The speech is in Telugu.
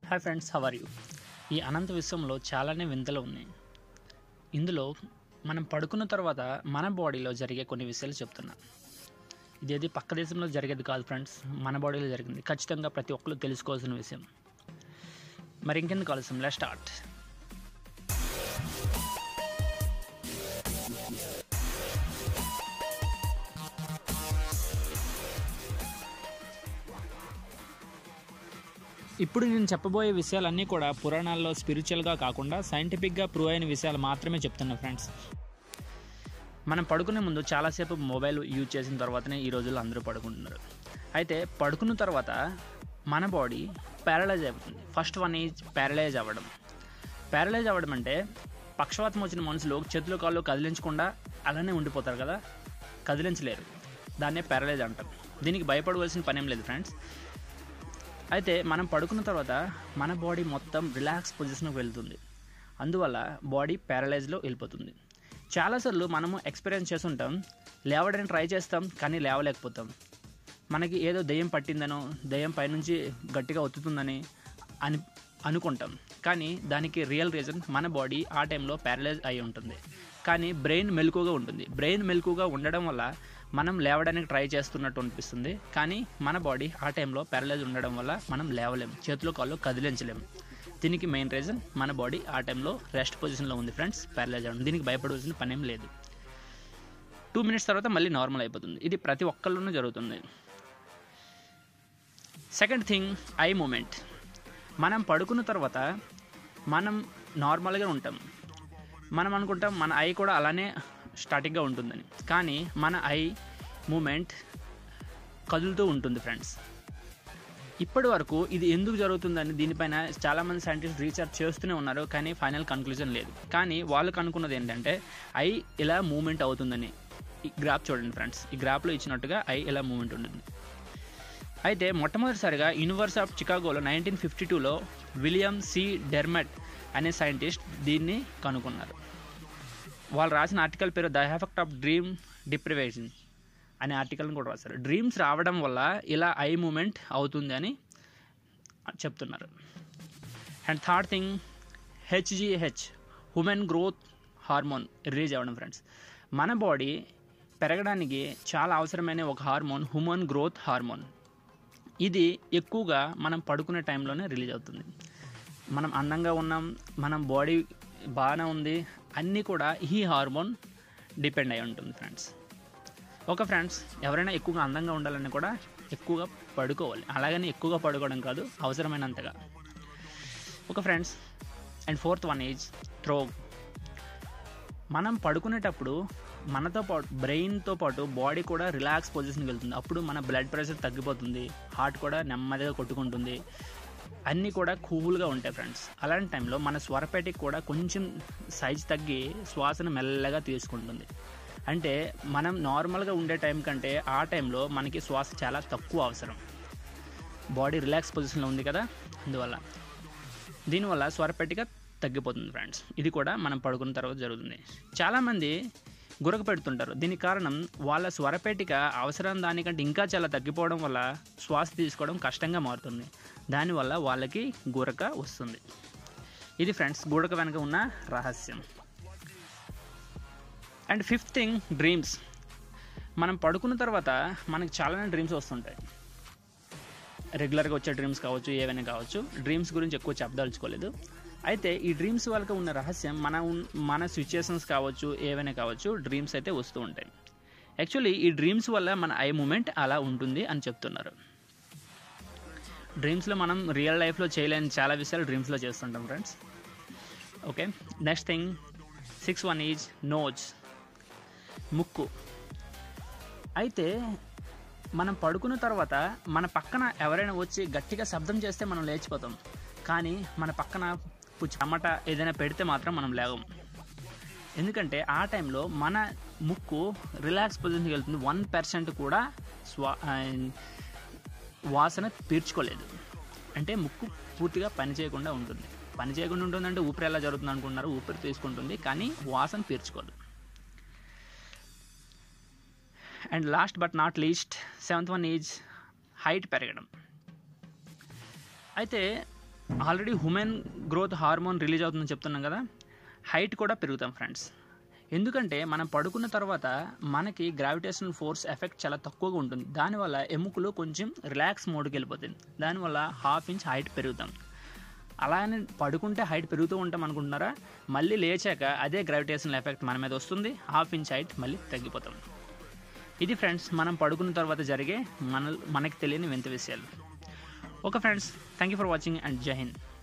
హాయ్ ఫ్రెండ్స్ హవర్ యూ ఈ అనంత విశ్వంలో చాలానే వింతలు ఉన్నాయి ఇందులో మనం పడుకున్న తర్వాత మన బాడీలో జరిగే కొన్ని విషయాలు చెప్తున్నా ఇదేది పక్క దేశంలో జరిగేది కాదు ఫ్రెండ్స్ మన బాడీలో జరిగింది ఖచ్చితంగా ప్రతి ఒక్కరు తెలుసుకోవాల్సిన విషయం మరి ఇంకెందుకు ఆలస్యం లెట్ స్టార్ట్ ఇప్పుడు నేను చెప్పబోయే విషయాలన్నీ కూడా పురాణాల్లో స్పిరిచువల్గా కాకుండా సైంటిఫిక్గా ప్రూవ్ అయిన విషయాలు మాత్రమే చెప్తున్నా ఫ్రెండ్స్ మనం పడుకునే ముందు చాలాసేపు మొబైల్ యూజ్ చేసిన తర్వాతనే ఈ రోజుల్లో అందరూ పడుకుంటున్నారు అయితే పడుకున్న తర్వాత మన బాడీ ప్యారలైజ్ అయిపోతుంది ఫస్ట్ వన్ ఈజ్ ప్యారలైజ్ అవ్వడం ప్యారలైజ్ అవ్వడం అంటే పక్షవాతం వచ్చిన మనుషులు చేతులు కాళ్ళు కదిలించకుండా అలానే ఉండిపోతారు కదా కదిలించలేరు దాన్నే ప్యారలైజ్ అంటారు దీనికి భయపడవలసిన పనేం లేదు ఫ్రెండ్స్ అయితే మనం పడుకున్న తర్వాత మన బాడీ మొత్తం రిలాక్స్ పొజిషన్కి వెళ్తుంది అందువల్ల బాడీ ప్యారలైజ్లో వెళ్ళిపోతుంది చాలాసార్లు మనము ఎక్స్పీరియన్స్ చేస్తుంటాం లేవడానికి ట్రై చేస్తాం కానీ లేవలేకపోతాం మనకి ఏదో దయ్యం పట్టిందనో దయ్యం పైనుంచి గట్టిగా ఒత్తుతుందని అని అనుకుంటాం కానీ దానికి రియల్ రీజన్ మన బాడీ ఆ టైంలో ప్యారలైజ్ అయి ఉంటుంది కానీ బ్రెయిన్ మెలకుగా ఉంటుంది బ్రెయిన్ మెలకుగా ఉండడం వల్ల మనం లేవడానికి ట్రై చేస్తున్నట్టు అనిపిస్తుంది కానీ మన బాడీ ఆ టైంలో ప్యారలైజ్ ఉండడం వల్ల మనం లేవలేం చేతులు కాళ్ళు కదిలించలేం దీనికి మెయిన్ రీజన్ మన బాడీ ఆ టైంలో రెస్ట్ పొజిషన్లో ఉంది ఫ్రెండ్స్ ప్యారలైజ్ అవ్వడం దీనికి భయపడవలసిన పనేం లేదు టూ మినిట్స్ తర్వాత మళ్ళీ నార్మల్ అయిపోతుంది ఇది ప్రతి ఒక్కళ్ళలోనూ జరుగుతుంది సెకండ్ థింగ్ ఐ మూమెంట్ మనం పడుకున్న తర్వాత మనం నార్మల్గా ఉంటాం మనం అనుకుంటాం మన ఐ కూడా అలానే స్టాటిక్గా ఉంటుందని కానీ మన ఐ మూమెంట్ కదులుతూ ఉంటుంది ఫ్రెండ్స్ ఇప్పటి వరకు ఇది ఎందుకు జరుగుతుందని దీనిపైన చాలామంది సైంటిస్ట్ రీసెర్చ్ చేస్తూనే ఉన్నారు కానీ ఫైనల్ కన్క్లూజన్ లేదు కానీ వాళ్ళు కనుక్కున్నది ఏంటంటే ఐ ఇలా మూమెంట్ అవుతుందని ఈ గ్రాఫ్ చూడండి ఫ్రెండ్స్ ఈ గ్రాఫ్లో ఇచ్చినట్టుగా ఐ ఇలా మూమెంట్ ఉంటుంది అయితే మొట్టమొదటిసారిగా యూనివర్స్ ఆఫ్ చికాగోలో నైన్టీన్ ఫిఫ్టీ టూలో విలియం సి డెర్మెట్ అనే సైంటిస్ట్ దీన్ని కనుక్కున్నారు వాళ్ళు రాసిన ఆర్టికల్ పేరు the effect of dream deprivation అనే ఆర్టికల్ని కూడా రాశారు డ్రీమ్స్ రావడం వల్ల ఇలా ఐ మూమెంట్ అవుతుంది అని చెప్తున్నారు and third thing HGH human growth hormone release అవ్వడం ఫ్రెండ్స్ మన బాడీ పెరగడానికి చాలా అవసరమైన ఒక హార్మోన్ హ్యూమన్ గ్రోత్ హార్మోన్ ఇది ఎక్కువగా మనం పడుకునే టైంలోనే రిలీజ్ అవుతుంది మనం అందంగా ఉన్నాం మనం బాడీ బాగానే ఉంది అన్నీ కూడా ఈ హార్మోన్ డిపెండ్ అయి ఉంటుంది ఫ్రెండ్స్ ఒక ఫ్రెండ్స్ ఎవరైనా ఎక్కువగా అందంగా ఉండాలని కూడా ఎక్కువగా పడుకోవాలి అలాగని ఎక్కువగా పడుకోవడం కాదు అవసరమైనంతగా ఒక friends and fourth one is throat మనం పడుకునేటప్పుడు మనతో పాటు బ్రెయిన్తో పాటు బాడీ కూడా రిలాక్స్ పొజిషన్కి వెళ్తుంది అప్పుడు మన బ్లడ్ ప్రెషర్ తగ్గిపోతుంది హార్ట్ కూడా నెమ్మదిగా కొట్టుకుంటుంది అన్నీ కూడా కూల్గా ఉంటాయి ఫ్రెండ్స్ అలాంటి టైంలో మన స్వరపేటికి కూడా కొంచెం సైజ్ తగ్గి శ్వాసను మెల్లగా తీసుకుంటుంది అంటే మనం నార్మల్గా ఉండే టైం కంటే ఆ టైంలో మనకి శ్వాస చాలా తక్కువ అవసరం బాడీ రిలాక్స్ పొజిషన్లో ఉంది కదా అందువల్ల దీనివల్ల స్వరపెట్టిక తగ్గిపోతుంది ఫ్రెండ్స్ ఇది కూడా మనం పడుకున్న తర్వాత జరుగుతుంది చాలామంది గురక పెడుతుంటారు దీనికి కారణం వాళ్ళ స్వరపేటిక అవసరం దానికంటే ఇంకా చాలా తగ్గిపోవడం వల్ల శ్వాస తీసుకోవడం కష్టంగా మారుతుంది దానివల్ల వాళ్ళకి గురక వస్తుంది ఇది ఫ్రెండ్స్ గురక వెనక ఉన్న రహస్యం అండ్ ఫిఫ్త్ థింగ్ డ్రీమ్స్ మనం పడుకున్న తర్వాత మనకి చాలానే డ్రీమ్స్ వస్తుంటాయి రెగ్యులర్గా వచ్చే డ్రీమ్స్ కావచ్చు ఏవైనా కావచ్చు డ్రీమ్స్ గురించి ఎక్కువ చెప్పదలుచుకోలేదు అయితే ఈ డ్రీమ్స్ వాళ్ళకి ఉన్న రహస్యం మన ఉన్- మన సిచ్యుయేషన్స్ కావచ్చు ఏవైనా కావచ్చు డ్రీమ్స్ అయితే వస్తూ ఉంటాయి యాక్చువల్లీ ఈ డ్రీమ్స్ వల్ల మన ఐ మూమెంట్ అలా ఉంటుంది అని చెప్తున్నారు డ్రీమ్స్లో మనం రియల్ లైఫ్లో చేయలేని చాలా విషయాలు డ్రీమ్స్లో చేస్తుంటాం friends okay next thing six one is nose ముక్కు అయితే మనం పడుకున్న తర్వాత మన పక్కన ఎవరైనా వచ్చి గట్టిగా శబ్దం చేస్తే మనం లేచిపోతాం కానీ మన పక్కన పుచ్చి టమాటా ఏదైనా పెడితే మాత్రం మనం లేవం ఎందుకంటే ఆ టైంలో మన ముక్కు రిలాక్స్ పొజిషన్కి వెళ్తుంది వన్ పర్సెంట్ కూడా స్వా ఆ, వాసన పీల్చుకోలేదు అంటే ముక్కు పూర్తిగా పని చేయకుండా ఉంటుంది పని చేయకుండా ఉంటుందంటే ఊపిరి ఎలా జరుగుతుంది అనుకుంటున్నారు ఊపిరి తీసుకుంటుంది కానీ వాసన పీల్చుకోదు and last but not least seventh one is height పెరగడం అయితే already human growth hormone release అవుతుందని చెప్తున్నాం కదా హైట్ కూడా పెరుగుతాం ఫ్రెండ్స్ ఎందుకంటే మనం పడుకున్న తర్వాత మనకి గ్రావిటేషనల్ ఫోర్స్ ఎఫెక్ట్ చాలా తక్కువగా ఉంటుంది దానివల్ల ఎముకలు కొంచెం రిలాక్స్ మోడ్కి వెళ్ళిపోతుంది దానివల్ల హాఫ్ ఇంచ్ హైట్ పెరుగుతాం అలానే పడుకుంటే హైట్ పెరుగుతూ ఉంటాం అనుకుంటున్నారా మళ్ళీ లేచాక అదే గ్రావిటేషనల్ ఎఫెక్ట్ మన మీద వస్తుంది హాఫ్ ఇంచ్ హైట్ మళ్ళీ తగ్గిపోతాం ఇది ఫ్రెండ్స్ మనం పడుకున్న తర్వాత జరిగే మన మనకి తెలియని వింత విషయాలు okay friends thank you for watching and Jai Hind